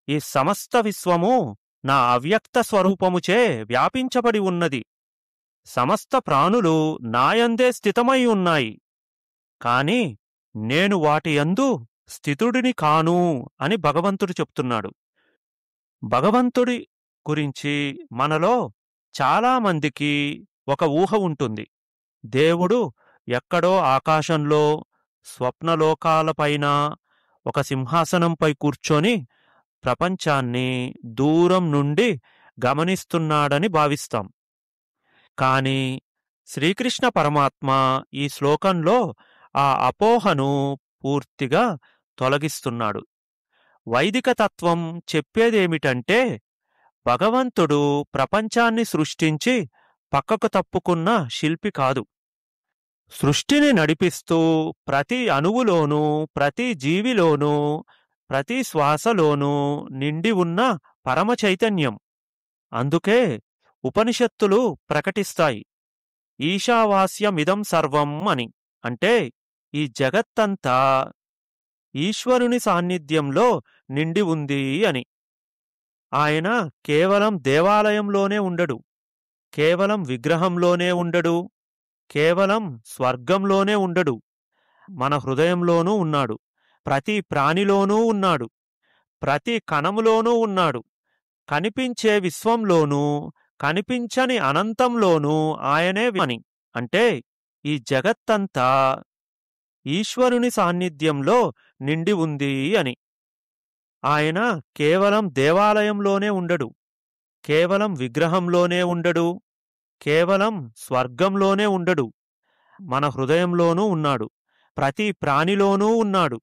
ఈ సమస్త విశ్వము నా అవ్యక్త స్వరూపముచే వ్యాపించబడి ఉన్నది సమస్త ప్రాణులు నాయందే స్థితమై ఉన్నాయి కాని నేను వాటి యందు స్థితుడిని కాను అని భగవంతుడు చెప్తున్నాడు భగవంతుడి గురించి మనలో చాలామందికి ఒక ఊహ ఉంటుంది దేవుడు ఎక్కడో ఆకాశంలో స్వప్నలోకాలపైన ఒక సింహాసనంపై కూర్చొని ప్రపంచాన్ని దూరం నుండి గమనిస్తున్నాడని భావిస్తాం కాని శ్రీకృష్ణ పరమాత్మ ఈ శ్లోకంలో ఆ అపోహను పూర్తిగా తొలగిస్తున్నాడు వైదిక తత్వం చెప్పేదేమిటంటే భగవంతుడు ప్రపంచాన్ని సృష్టించి పక్కకు తప్పుకున్న శిల్పి కాదు సృష్టిని నడిపిస్తూ ప్రతి అణువులోనూ ప్రతి జీవిలోనూ ప్రతి శ్వాసలోనూ నిండి ఉన్న పరమ చైతన్యం అందుకే ఉపనిషత్తులు ప్రకటిస్తాయి ఈశావాస్యమిదం సర్వం అని అంటే ఈ జగత్తంతా ఈశ్వరుని సాన్నిధ్యంలో నిండి ఉంది అని ఆయన కేవలం దేవాలయంలోనే ఉండడు కేవలం విగ్రహంలోనే ఉండడు కేవలం స్వర్గంలోనే ఉండడు మన హృదయంలోనూ ఉన్నాడు ప్రతి ప్రాణిలోనూ ఉన్నాడు ప్రతి కణములోనూ ఉన్నాడు కనిపించే విశ్వంలోనూ కనిపించని అనంతంలోనూ ఆయనే అని అంటే ఈ జగత్తంతా ఈశ్వరుని సాన్నిధ్యంలో నిండి ఉంది అని ఆయన కేవలం దేవాలయంలోనే ఉండడు కేవలం విగ్రహంలోనే ఉండడు కేవలం స్వర్గంలోనే ఉండడు మన హృదయంలోనూ ఉన్నాడు ప్రతి ప్రాణిలోనూ ఉన్నాడు